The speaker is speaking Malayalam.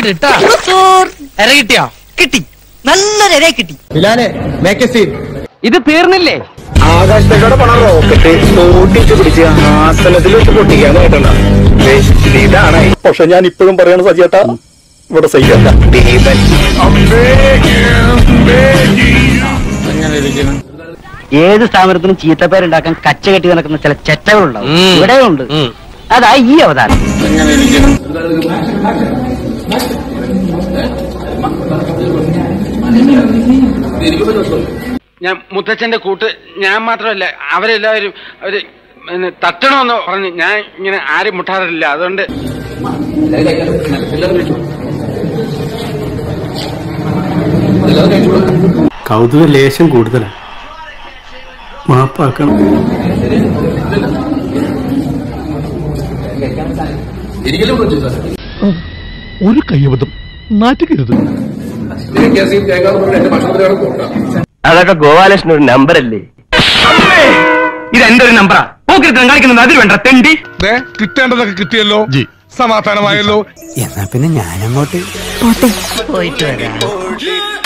നന്നായിട്ട് ഇട്ടാ എര കിട്ടിയോ കിട്ടി നല്ലൊരു എര കിട്ടി ബിലാലെ മേക്ക് സീൻ ഇത് തീർന്നില്ലേ ആകാശത്തേക്കൂടെ പോണ റോക്കറ്റ് തോട്ടിച്ച് പിടിച്ച് ആസനത്തിൽ വെച്ച് പൊട്ടിക്കാനായിട്ടുള്ള ഇതാണ് പക്ഷെ ഞാൻ ഇപ്പോഴും പറയണ സജിയേട്ടാ ഇവിടെ സഹിക്കല്ല ദീപൻ ഏത് സ്ഥാപനത്തിനും ചീത്തപ്പേരുണ്ടാക്കാൻ കച്ച കെട്ടി നടക്കുന്ന ചില ചെറ്റകളുണ്ടാവും ഇവിടെയുണ്ട് അതാ ഈ അവതാരം ഞാൻ മുത്തച്ഛന്റെ കൂട്ട് ഞാൻ മാത്രമല്ല അവരെല്ലാവരും അവര് പിന്നെ തട്ടണമെന്ന് പറഞ്ഞ് ഞാൻ ഇങ്ങനെ ആരും മുട്ടാറില്ല അതുകൊണ്ട് കൗതുക ലേശം കൂടുതലാണ് മാപ്പാക്കണം ഒരു കയ്യബദ്ധം നാറ്റുകരുത് അതൊക്കെ ഗോപാലകൃഷ്ണൻ ഒരു നമ്പർ അല്ലേ ഇത് എന്റെ ഒരു നമ്പറാ പോക്കിരുത്തം കളിക്കുന്നത് അതിൽ വേണ്ട തെണ്ടി കിട്ടേണ്ടതൊക്കെ കിട്ടിയല്ലോ സമാധാനമായല്ലോ എന്നാ പിന്നെ ഞാനങ്ങോട്ട് പോയിട്ട് വരാം